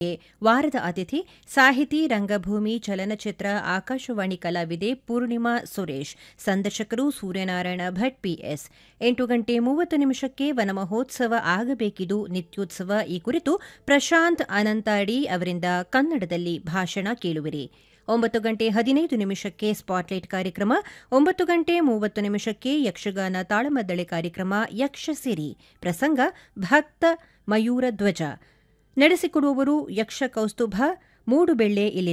ವಾರದ ಅತಿಥಿ ಸಾಹಿತಿ ರಂಗಭೂಮಿ ಚಲನಚಿತ್ರ ಆಕಾಶವಾಣಿ ಕಲಾವಿದೆ ಪೂರ್ಣಿಮಾ ಸುರೇಶ್ ಸಂದರ್ಶಕರು ಸೂರ್ಯನಾರಾಯಣ ಭಟ್ ಪಿಎಸ್ ಎಂಟು ಗಂಟೆ ಮೂವತ್ತು ನಿಮಿಷಕ್ಕೆ ವನಮಹೋತ್ಸವ ಆಗಬೇಕಿದು ನಿತ್ಯೋತ್ಸವ ಈ ಕುರಿತು ಪ್ರಶಾಂತ್ ಅನಂತಾಡಿ ಅವರಿಂದ ಕನ್ನಡದಲ್ಲಿ ಭಾಷಣ ಕೇಳುವಿರಿ ಒಂಬತ್ತು ಗಂಟೆ ಹದಿನೈದು ನಿಮಿಷಕ್ಕೆ ಸ್ಪಾಟ್ಲೈಟ್ ಕಾರ್ಯಕ್ರಮ ಒಂಬತ್ತು ಗಂಟೆ ಮೂವತ್ತು ನಿಮಿಷಕ್ಕೆ ಯಕ್ಷಗಾನ ತಾಳಮದ್ದಳೆ ಕಾರ್ಯಕ್ರಮ ಯಕ್ಷಸಿರಿ ಪ್ರಸಂಗ ಭಕ್ತ ಮಯೂರ ಧ್ವಜ ನಡೆಸಿಕೊಡುವವರು ಯಕ್ಷ ಕೌಸ್ತುಭ ಮೂಡುಬೆಳ್ಳೆ ಇಲ್ಲಿ